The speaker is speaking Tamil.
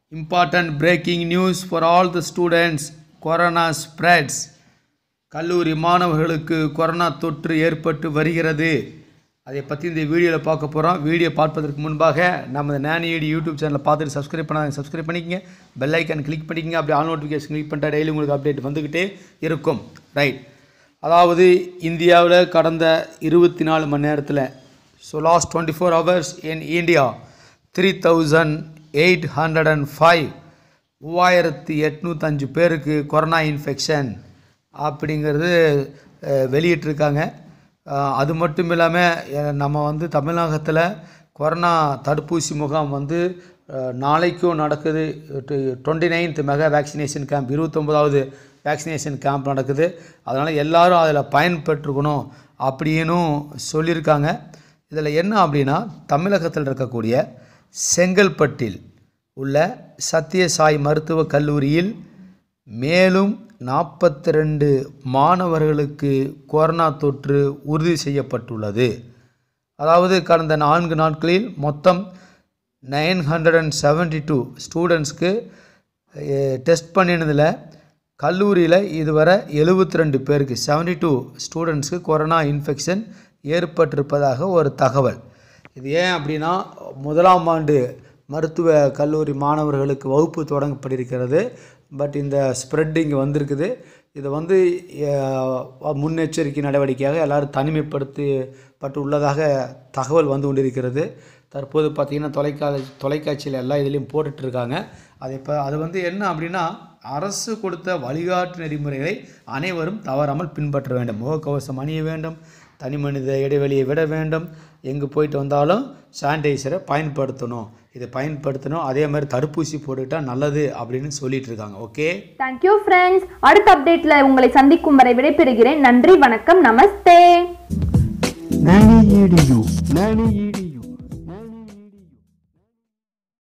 important breaking news for all the students corona spreads கல்லூரி மாணவர்களுக்கு கொரோனா தொற்று ஏற்பட்டு வருகிறது அதை பற்றி இந்த வீடியோவில் பார்க்க போகிறோம் வீடியோ பார்ப்பதற்கு முன்பாக நம்ம நேனியடி யூடியூப் சேனலை பார்த்துட்டு சப்ஸ்கிரைப் பண்ணாங்க சப்ஸ்கிரைப் பண்ணிக்கங்க பெல் ஐக்கான் கிளிக் பண்ணிக்கங்க அப்படி ஆல் நோட்டிஃபிகேஷன் கிளிக் பண்ணிட்டா டெய்லி உங்களுக்கு அப்டேட் வந்துக்கிட்டே இருக்கும் ரைட் அதாவது இந்தியாவில் கடந்த இருபத்தி நாலு மணி நேரத்தில் so last twenty four hours in India three thousand eight hundred and five மூவாயிரத்தி எட்நூற்றஞ்சு பேருக்கு கொரோனா இன்ஃபெக்ஷன் அப்படிங்கிறது அஹ், வெளியிட்டிருக்காங்க அஹ், அது மட்டும் இல்லாமல் நம்ம வந்து தமிழகத்தில் கொரோனா தடுப்பூசி முகாம் வந்து அஹ், நாளைக்கும் நடக்குது twenty ninth mega vaccination camp இருபத்தொம்போதாவது வேக்சினேஷன் கேம்ப் நடக்குது அதனால் எல்லாரும் அதில் பயன்பெற்றுக்கணும் அப்படின்னும் சொல்லியிருக்காங்க இதில் என்ன அப்படின்னா தமிழகத்தில் இருக்கக்கூடிய செங்கல்பட்டில் உள்ள சத்யசாய் மருத்துவக் கல்லூரியில் மேலும் நாற்பத்தி ரெண்டு மாணவர்களுக்கு கொரோனா தொற்று உறுதி செய்யப்பட்டுள்ளது அதாவது கடந்த நான்கு நாட்களில் மொத்தம் nine hundred and seventy two ஸ்டூடெண்ட்ஸ்க்கு டெஸ்ட் பண்ணினதில் கல்லூரியில் இதுவரை எழுபத்தி ரெண்டு பேருக்கு செவன்டி டூ ஸ்டூடெண்ட்ஸ்க்கு கொரோனா இன்ஃபெக்ஷன் ஏற்பட்டிருப்பதாக ஒரு தகவல் இது ஏன் அப்படின்னா முதலாம் ஆண்டு மருத்துவ கல்லூரி மாணவர்களுக்கு வகுப்பு தொடங்கப்பட்டிருக்கிறது பட் இந்த ஸ்ப்ரெட் இங்கே வந்திருக்குது இதை வந்து அஹ், முன்னெச்சரிக்கை நடவடிக்கையாக எல்லாரும் தனிமைப்படுத்தப்பட்டு உள்ளதாக தகவல் வந்து கொண்டிருக்கிறது தற்போது பார்த்திங்கன்னா தொலைக்கா தொலைக்காட்சியில் எல்லா இதுலேயும் போட்டுட்ருக்காங்க அது இப்போ அது வந்து என்ன அப்படின்னா அரசு கொடுத்த வழிகாட்டு நெறிமுறைகளை அனைவரும் தவறாமல் பின்பற்ற வேண்டும் முகக்கவசம் அணிய வேண்டும் தனி மனித இடைவெளியை விட வேண்டும் எங்கே போயிட்டு வந்தாலும் சானிடைசரை பயன்படுத்தணும் இதை பயன்படுத்தணும் அதே மாதிரி தடுப்பூசி போட்டுக்கிட்டால் நல்லது அப்படின்னு சொல்லிட்டு இருக்காங்க ஓகே தேங்க்யூ ஃப்ரெண்ட்ஸ் அடுத்த அப்டேட்ல உங்களை சந்திக்கும் வரை விடைபெறுகிறேன் நன்றி வணக்கம் நமஸ்தே Nanny EDU. Nanny